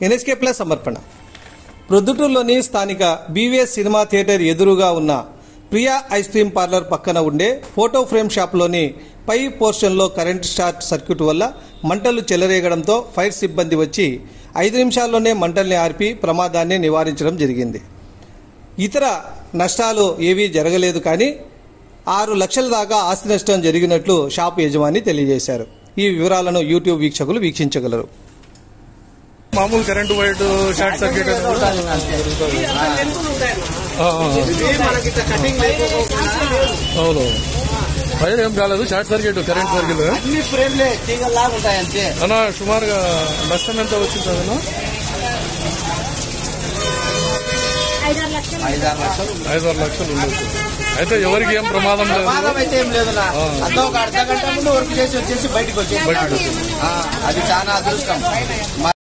NSK plus సమర్పణ ప్రొద్దుటూరులోని స్థానిక BVS cinema theatre ఎదురుగా ఉన్న ప్రియా ఐస్ క్రీమ్ పార్లర్ పక్కన ఉండే ఫోటో ఫ్రేమ్ షాప్లోని పై పోర్షన్లో కరెంట్ షార్ట్ సర్క్యూట్ వల్ల మంటలు చెలరేగడంతో ఫైర్ సిబ్బంది వచ్చి ఐదు నిమిషాల్లోనే మంటల్ని ఆర్పి ప్రమాదాన్ని నివారించడం జరిగింది ఇతర నష్టాలు ఏవీ జరగలేదు కానీ ఆరు లక్షల దాకా ఆస్తి నష్టం జరిగినట్లు షాపు యజమాని తెలియజేశారు ఈ వివరాలను యూట్యూబ్ వీక్షకులు వీక్షించగలరు మామూలు కరెంటు వైట్ షార్ట్ సర్క్యూట్ అనేది ఆ, ఆ, అవును వైర్ ఏం కాలేదు షార్ట్ సర్క్యూట్ కరెంట్ సర్క్యూట్ అన్ని ఫ్రేమ్లే తీగల్లాగా ఉంటాయి అంతే అన్న సుమారుగా నష్టం ఎంత వచ్చింది అన్న ఐదారు లక్షలు ఐదారు లక్షలు ఐదు ఆరు లక్షలు ఉండొచ్చు అయితే ఎవరికి ఏం ప్రమాదం లేదు ప్రమాదం అయితే ఏం లేదు నా అంతా ఒక అర్ధ గంట ముందు వర్క్ చేసి వచ్చేసి బయటకు వచ్చేసి బయటకు వచ్చేసి. ఆ, అది చాలా అదృష్టం